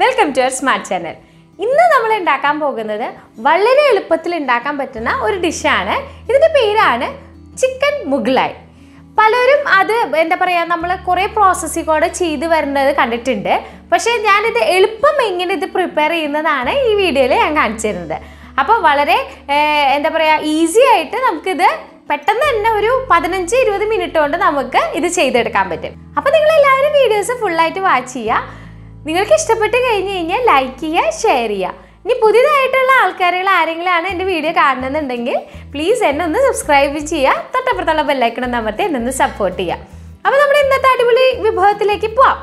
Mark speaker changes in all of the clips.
Speaker 1: welcome to our smart channel ഇന്ന് നമ്മൾ ഉണ്ടാക്കാൻ പോകുന്നത് വളരെ എളുപ്പത്തിൽ ഉണ്ടാക്കാൻ പറ്റുന്ന ഒരു ഡിഷാണ് ഇതിൻ്റെ പേരാണ് ചിക്കൻ മുഗ്ലായ് പലരും അത് എന്താ പറയുക നമ്മൾ കുറേ പ്രോസസ്സിൽ കൂടെ ചെയ്ത് വരുന്നത് കണ്ടിട്ടുണ്ട് പക്ഷേ ഞാനിത് എളുപ്പം എങ്ങനെ ഇത് പ്രിപ്പയർ ചെയ്യുന്നതാണ് ഈ വീഡിയോയിൽ ഞാൻ കാണിച്ചു തരുന്നത് അപ്പോൾ വളരെ ഏർ, എന്താ പറയുക ഈസി ആയിട്ട് നമുക്കിത് പെട്ടെന്ന് തന്നെ ഒരു പതിനഞ്ച് ഇരുപത് മിനിറ്റ് കൊണ്ട് നമുക്ക് ഇത് ചെയ്തെടുക്കാൻ പറ്റും അപ്പോൾ നിങ്ങൾ എല്ലാവരും വീഡിയോസ് ഫുള്ളായിട്ട് വാച്ച് ചെയ്യുക നിങ്ങൾക്ക് ഇഷ്ടപ്പെട്ട് കഴിഞ്ഞ് കഴിഞ്ഞാൽ ലൈക്ക് ചെയ്യുക ഷെയർ ചെയ്യുക ഇനി പുതിയതായിട്ടുള്ള ആൾക്കാരുകൾ ആരെങ്കിലും ആണ് എൻ്റെ വീഡിയോ കാണുന്നുണ്ടെങ്കിൽ പ്ലീസ് എന്നെ ഒന്ന് സബ്സ്ക്രൈബ് ചെയ്യുക തൊട്ടപ്പുറത്തുള്ള ബെല്ലൈക്കണം അമർത്തി എന്നെ ഒന്ന് സപ്പോർട്ട് ചെയ്യുക അപ്പോൾ നമ്മുടെ ഇന്നത്തെ അടിപൊളി വിഭവത്തിലേക്ക് പോവാം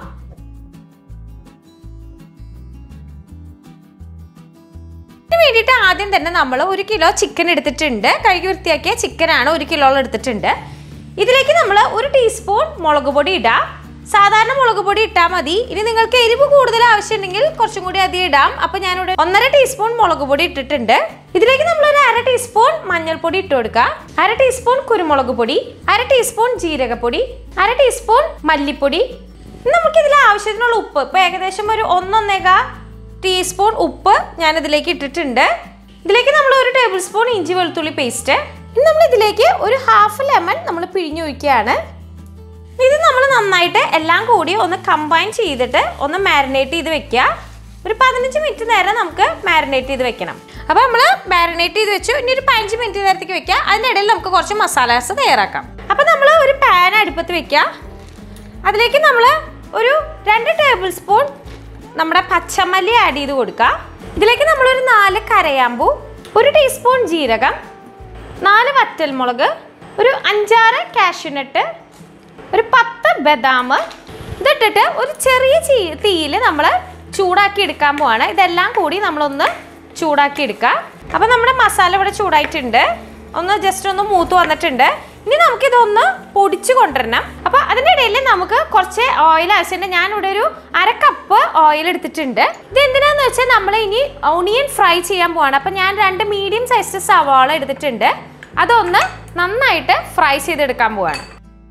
Speaker 1: ഇതിന് വേണ്ടിയിട്ട് ആദ്യം തന്നെ നമ്മൾ ഒരു കിലോ ചിക്കൻ എടുത്തിട്ടുണ്ട് കഴുകി വൃത്തിയാക്കിയ ചിക്കനാണ് ഒരു കിലോളം എടുത്തിട്ടുണ്ട് ഇതിലേക്ക് നമ്മൾ ഒരു ടീസ്പൂൺ മുളക് പൊടി ഇടാം സാധാരണ മുളക് പൊടി ഇട്ടാൽ മതി ഇനി നിങ്ങൾക്ക് എരിവ് കൂടുതൽ ആവശ്യമുണ്ടെങ്കിൽ കുറച്ചും കൂടി അധികം ഇടാം അപ്പൊ ഞാനിവിടെ ഒന്നര ടീസ്പൂൺ മുളക് പൊടി ഇട്ടിട്ടുണ്ട് ഇതിലേക്ക് നമ്മൾ ഒരു അര ടീസ്പൂൺ മഞ്ഞൾപ്പൊടി ഇട്ട് കൊടുക്കുക അര ടീസ്പൂൺ കുരുമുളക് പൊടി അര ടീസ്പൂൺ ജീരകപ്പൊടി അര ടീസ്പൂൺ മല്ലിപ്പൊടി നമുക്കിതിൽ ആവശ്യത്തിനുള്ള ഉപ്പ് ഇപ്പൊ ഏകദേശം ഒരു ഒന്നൊന്നേകാ ടീസ്പൂൺ ഉപ്പ് ഞാൻ ഇതിലേക്ക് ഇട്ടിട്ടുണ്ട് ഇതിലേക്ക് നമ്മൾ ഒരു ടേബിൾ സ്പൂൺ ഇഞ്ചി വെളുത്തുള്ളി പേസ്റ്റ് ഇനി നമ്മൾ ഇതിലേക്ക് ഒരു ഹാഫ് ലെമൺ നമ്മൾ പിഴിഞ്ഞൊഴിക്കുകയാണ് ഇത് നമ്മൾ നന്നായിട്ട് എല്ലാം കൂടി ഒന്ന് കമ്പൈൻ ചെയ്തിട്ട് ഒന്ന് മാരിനേറ്റ് ചെയ്ത് വെക്കുക ഒരു പതിനഞ്ച് മിനിറ്റ് നേരം നമുക്ക് മാരിനേറ്റ് ചെയ്ത് വെക്കണം അപ്പോൾ നമ്മൾ മാരിനേറ്റ് ചെയ്ത് വെച്ചു ഇനി ഒരു പതിനഞ്ച് മിനിറ്റ് നേരത്തേക്ക് വെക്കുക അതിനിടയിൽ നമുക്ക് കുറച്ച് മസാലാസ് തയ്യാറാക്കാം അപ്പോൾ നമ്മൾ ഒരു പാൻ അടുപ്പത്ത് വെക്കുക അതിലേക്ക് നമ്മൾ ഒരു രണ്ട് ടേബിൾ സ്പൂൺ നമ്മുടെ പച്ചമല്ലി ആഡ് ചെയ്ത് കൊടുക്കുക ഇതിലേക്ക് നമ്മളൊരു നാല് കരയാമ്പൂ ഒരു ടീസ്പൂൺ ജീരകം നാല് വറ്റൽമുളക് ഒരു അഞ്ചാറ് കാഷ്യൂനട്ട് ഒരു പത്ത് ബദാം ഇതിട്ടിട്ട് ഒരു ചെറിയ തീയിൽ നമ്മൾ ചൂടാക്കി എടുക്കാൻ പോവാണ് ഇതെല്ലാം കൂടി നമ്മളൊന്ന് ചൂടാക്കി എടുക്കുക അപ്പോൾ നമ്മുടെ മസാല ഇവിടെ ചൂടായിട്ടുണ്ട് ഒന്ന് ജസ്റ്റ് ഒന്ന് മൂത്ത് വന്നിട്ടുണ്ട് ഇനി നമുക്കിതൊന്ന് പൊടിച്ചു കൊണ്ടുവരണം അപ്പോൾ അതിൻ്റെ ഇടയിൽ നമുക്ക് കുറച്ച് ഓയിൽ ആവശ്യമുണ്ട് ഞാനിവിടെ ഒരു അര കപ്പ് ഓയിൽ എടുത്തിട്ടുണ്ട് ഇത് എന്തിനാന്ന് വെച്ചാൽ നമ്മൾ ഇനി ഓണിയൻ ഫ്രൈ ചെയ്യാൻ പോവാണ് അപ്പോൾ ഞാൻ രണ്ട് മീഡിയം സൈസ് സവാള എടുത്തിട്ടുണ്ട് അതൊന്ന് നന്നായിട്ട് ഫ്രൈ ചെയ്തെടുക്കാൻ പോവാണ്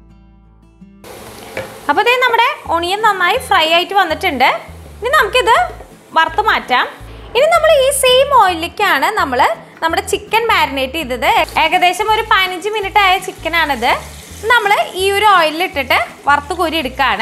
Speaker 1: അപ്പോൾ ഇതേ നമ്മുടെ ഒണിയൻ നന്നായി ഫ്രൈ ആയിട്ട് വന്നിട്ടുണ്ട് ഇനി നമുക്കിത് വറുത്ത് മാറ്റാം ഇനി നമ്മൾ ഈ സെയിം ഓയിലിലേക്കാണ് നമ്മൾ നമ്മുടെ ചിക്കൻ മാരിനേറ്റ് ചെയ്തത് ഏകദേശം ഒരു പതിനഞ്ച് മിനിറ്റ് ആയ ചിക്കനാണിത് നമ്മൾ ഈ ഒരു ഓയിലിൽ ഇട്ടിട്ട് വറുത്ത് കോരി എടുക്കുകയാണ്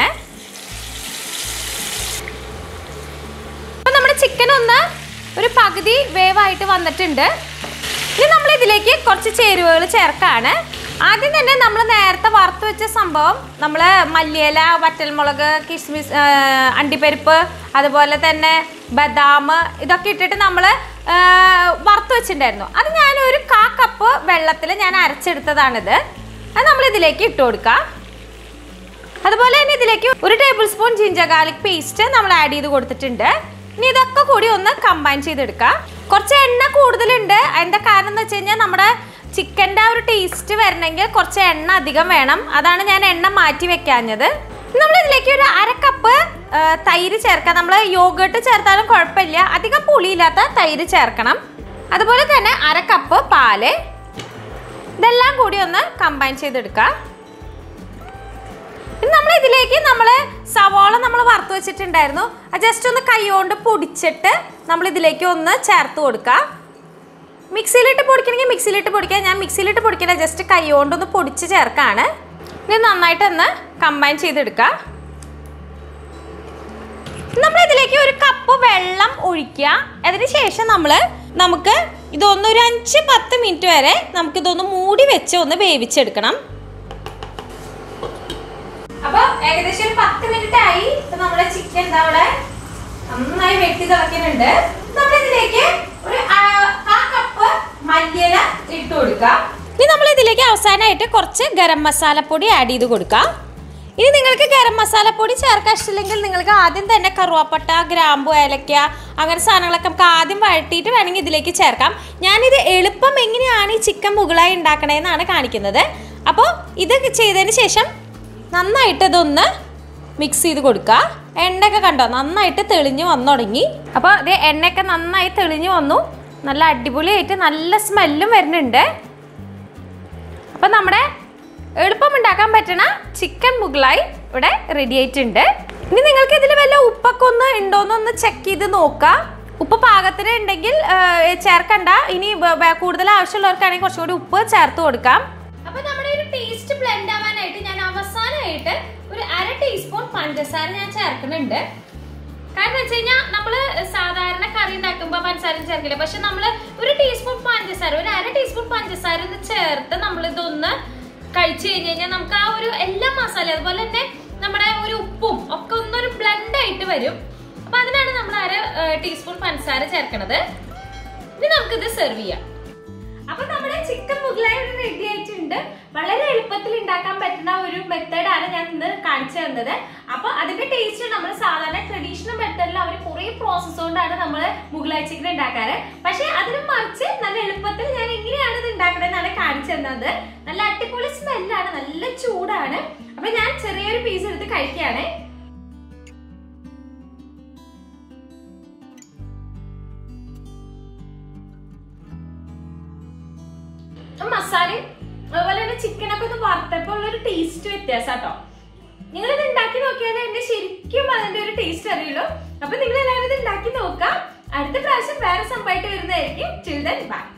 Speaker 1: അപ്പം നമ്മുടെ ചിക്കൻ ഒന്ന് ഒരു പകുതി വേവായിട്ട് വന്നിട്ടുണ്ട് ഇനി നമ്മൾ ഇതിലേക്ക് കുറച്ച് ചേരുവകൾ ചേർക്കാണ് ആദ്യം തന്നെ നമ്മൾ നേരത്തെ വറുത്ത് വെച്ച സംഭവം നമ്മൾ മല്ലിയില വറ്റൽമുളക് കിസ്മിസ് ആ, അണ്ടിപ്പരിപ്പ് അതുപോലെ തന്നെ ബദാം ഇതൊക്കെ ഇട്ടിട്ട് നമ്മൾ വറുത്ത് വെച്ചിട്ടുണ്ടായിരുന്നു അത് ഞാൻ ഒരു കാ കപ്പ് വെള്ളത്തിൽ ഞാൻ അരച്ചെടുത്തതാണിത് അത് നമ്മൾ ഇതിലേക്ക് ഇട്ട് കൊടുക്കാം അതുപോലെ തന്നെ ഇതിലേക്ക് ഒരു tablespoon ginger garlic paste നമ്മൾ ആഡ് ചെയ്ത് കൊടുത്തിട്ടുണ്ട് ഇനി ഇതൊക്കെ കൂടി ഒന്ന് കമ്പൈൻ ചെയ്തെടുക്കാം കുറച്ച് എണ്ണ കൂടുതലുണ്ട് എന്താ കാരണം എന്ന് വെച്ച് കഴിഞ്ഞാൽ നമ്മുടെ ചിക്കൻ്റെ ആ ഒരു ടേസ്റ്റ് വരണമെങ്കിൽ കുറച്ച് എണ്ണ അധികം വേണം അതാണ് ഞാൻ എണ്ണ മാറ്റി വെക്കാഞ്ഞത് നമ്മൾ ഇതിലേക്ക് ഒരു അര കപ്പ് ആ, തൈര് ചേർക്കാം നമ്മൾ യോഗേട്ട് ചേർത്താലും കുഴപ്പമില്ല അധികം പുളിയില്ലാത്ത തൈര് ചേർക്കണം അതുപോലെ തന്നെ അര കപ്പ് പാല് ഇതെല്ലാം കൂടി ഒന്ന് കമ്പൈൻ ചെയ്തെടുക്കാം ഇനി നമ്മൾ ഇതിലേക്ക് നമ്മൾ സവാള നമ്മൾ വറുത്ത് വെച്ചിട്ടുണ്ടായിരുന്നു അത് ജസ്റ്റ് ഒന്ന് കൈകൊണ്ട് പൊടിച്ചിട്ട് നമ്മൾ ഇതിലേക്ക് ഒന്ന് ചേർത്ത് കൊടുക്കുക മിക്സിയിലിട്ട് പൊടിക്കണമെങ്കിൽ മിക്സിയിലിട്ട് പൊടിക്കാം ഞാൻ മിക്സിയിലിട്ട് പൊടിക്കില്ല ജസ്റ്റ് കൈകൊണ്ട് ഒന്ന് പൊടിച്ച് ചേർക്കാണ് ഇനി നന്നായിട്ട് ഒന്ന് കമ്പൈൻ ചെയ്തെടുക്കുക നമ്മൾ ഇതിലേക്ക് ഒരു കപ്പ് വെള്ളം ഒഴിക്കുക അതിന് ശേഷം നമ്മൾ നമുക്ക് ഇതൊന്ന് ഒരു അഞ്ച് പത്ത് മിനിറ്റ് വരെ നമുക്കിതൊന്ന് മൂടി വെച്ച് ഒന്ന് വേവിച്ചെടുക്കണം അപ്പൊ ഏകദേശം ഒരു പത്ത് മിനിറ്റ് ആയി ഇപ്പൊ നമ്മുടെ ചിക്കൻ എന്താ അവിടെ നന്നായി വെട്ടി തിളക്കുന്നുണ്ട് നമ്മൾ ഇതിലേക്ക് ഒരു ആ ആ കപ്പ് മല്ലിയില ഇട്ട് കൊടുക്കുക ഇനി നമ്മൾ ഇതിലേക്ക് അവസാനമായിട്ട് കുറച്ച് ഗരം മസാലപ്പൊടി ആഡ് ചെയ്ത് കൊടുക്കാം ഇനി നിങ്ങൾക്ക് ഗരം മസാലപ്പൊടി ചേർക്കാൻ ഇഷ്ടമില്ലെങ്കിൽ നിങ്ങൾക്ക് ആദ്യം തന്നെ കറുവാപ്പട്ട ഗ്രാമ്പു ഏലക്ക അങ്ങനെ സാധനങ്ങളൊക്കെ നമുക്ക് ആദ്യം വഴട്ടിയിട്ട് വേണമെങ്കിൽ ഇതിലേക്ക് ചേർക്കാം ഞാനിത് എളുപ്പം എങ്ങനെയാണ് ഈ ചിക്കൻ മുകളായി ഉണ്ടാക്കണതെന്നാണ് കാണിക്കുന്നത് അപ്പോൾ ഇത് ചെയ്തതിന് ശേഷം നന്നായിട്ട് ഇതൊന്ന് മിക്സ് ചെയ്ത് കൊടുക്കുക എണ്ണയൊക്കെ കണ്ടോ നന്നായിട്ട് തെളിഞ്ഞ് വന്നു തുടങ്ങി അപ്പോൾ ഇത് എണ്ണയൊക്കെ നന്നായി തെളിഞ്ഞ് വന്നു നല്ല അടിപൊളിയായിട്ട് നല്ല സ്മെല്ലും വരുന്നുണ്ട് അപ്പം നമ്മുടെ എളുപ്പം ഉണ്ടാക്കാൻ പറ്റണ ചിക്കൻ മുഗളായി ഇവിടെ റെഡി ആയിട്ടുണ്ട് ഇനി നിങ്ങൾക്ക് ഇതിൽ വല്ല ഉപ്പൊക്കെ ഒന്ന് ഉണ്ടോന്നൊന്ന് ചെക്ക് ചെയ്ത് നോക്കാം ഉപ്പ് പാകത്തിന് ഉണ്ടെങ്കിൽ ആ, ചേർക്കണ്ട ഇനി വ- വ- കൂടുതൽ ആവശ്യമുള്ളവർക്കാണെങ്കിൽ കുറച്ചുകൂടി ഉപ്പ് ചേർത്ത് കൊടുക്കാം അപ്പൊ നമ്മുടെ ഒരു ടേസ്റ്റ് ബ്ലെൻഡ് ആവാനായിട്ട് ഞാൻ അവസാനമായിട്ട് ഒരു അര ടീസ്പൂൺ പഞ്ചസാര ഞാൻ ചേർക്കുന്നുണ്ട് കാരണം വെച്ച് കഴിഞ്ഞാൽ നമ്മള് സാധാരണ കറി ഉണ്ടാക്കുമ്പോ പഞ്ചസാര ചേർക്കില്ല പക്ഷെ നമ്മള് ഒരു ടീസ്പൂൺ പഞ്ചസാര ഒരു അര ടീസ്പൂൺ പഞ്ചസാര ഒന്ന് ചേർത്ത് നമ്മൾ ഇതൊന്ന് കഴിച്ചു കഴിഞ്ഞ് കഴിഞ്ഞാൽ നമുക്ക് ആ ഒരു എല്ലാ മസാല അതുപോലെ തന്നെ നമ്മുടെ ഒരു ഉപ്പും ഒക്കെ ഒന്നൊരു ബ്ലെൻഡ് ആയിട്ട് വരും അപ്പൊ അതിനാണ് നമ്മൾ അര ടീസ്പൂൺ പഞ്ചസാര ചേർക്കണത് ഇനി നമുക്കിത് സെർവ് ചെയ്യാം അപ്പൊ നമ്മുടെ ചിക്കൻ മുഗലായി റെഡി ആയിട്ടുണ്ട് വളരെ എളുപ്പത്തിൽ ഉണ്ടാക്കാൻ പറ്റുന്ന ഒരു മെത്തേഡാണ് ഞാൻ ഇന്ന് കാണിച്ചു തന്നത് അപ്പൊ അതിന്റെ ടേസ്റ്റ് നമ്മൾ സാധാരണ ട്രഡീഷണൽ മെത്തേഡിൽ അവർ കുറെ പ്രോസസ് കൊണ്ടാണ് നമ്മൾ മുഗലായി ചിക്കൻ ഉണ്ടാക്കാറ് പക്ഷെ അതിന് മറിച്ച് നല്ല എളുപ്പത്തിൽ ഞാൻ എങ്ങനെയാണ് ഇത് ഉണ്ടാക്കണമെന്നാണ് കാണിച്ചു തന്നത് നല്ല അടിപൊളി സ്മെല്ലാണ് നല്ല ചൂടാണ് അപ്പൊ ഞാൻ ചെറിയൊരു പീസ് എടുത്ത് കഴിക്കുകയാണ് മസാലയും അതുപോലെ തന്നെ ചിക്കനൊക്കെ ഒന്ന് വറുത്തപ്പോൾ ഉള്ള ഒരു ടേസ്റ്റ് വ്യത്യാസം കേട്ടോ നിങ്ങൾ ഇത് ഉണ്ടാക്കി നോക്കിയാലേ എന്റെ ശരിക്കും അതിന്റെ ഒരു ടേസ്റ്റ് അറിയുള്ളൂ അപ്പൊ നിങ്ങൾ എല്ലാവരും ഇത് ഉണ്ടാക്കി നോക്കാം അടുത്ത പ്രാവശ്യം വേറെ സംഭവമായിട്ട് വരുന്നതായിരിക്കും ചിൽഡ്രൻ ബൈ